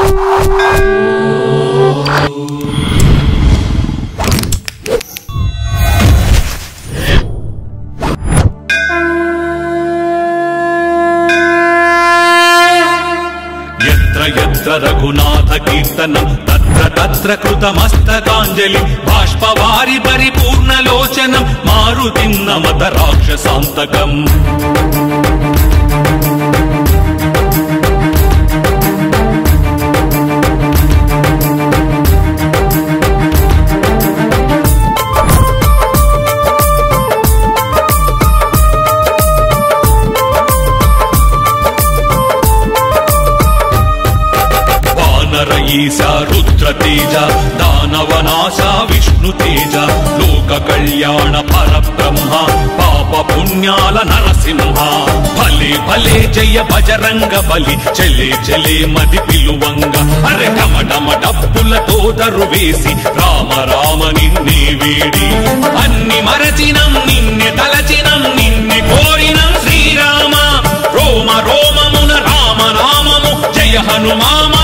ఎత్ర ఎత్ర రఘునాథ కీర్తనం తత్ర తత్ర కృతమస్తకాంజలి బాష్పవారి పరిపూర్ణలోచనం మారుతిన్నమత రాక్షసాంతకం వానర ఈశ రుద్ర తేజ దానవనాశ విష్ణు తేజ లోక కళ్యాణ పరబ్రహ్మ పాప పుణ్యాల నరసింహ భలే భలే జయ బజరంగ బలి చెలే చెలే మది పిలువంగ అరే డమడమ డప్పులతో దరు వేసి రామ రామ నిన్నే వేడి అన్ని మరచినం నిన్నే తలచినం నిన్నే కోరినం శ్రీరామ రోమ రోమమున రామ నామము జయ హనుమామ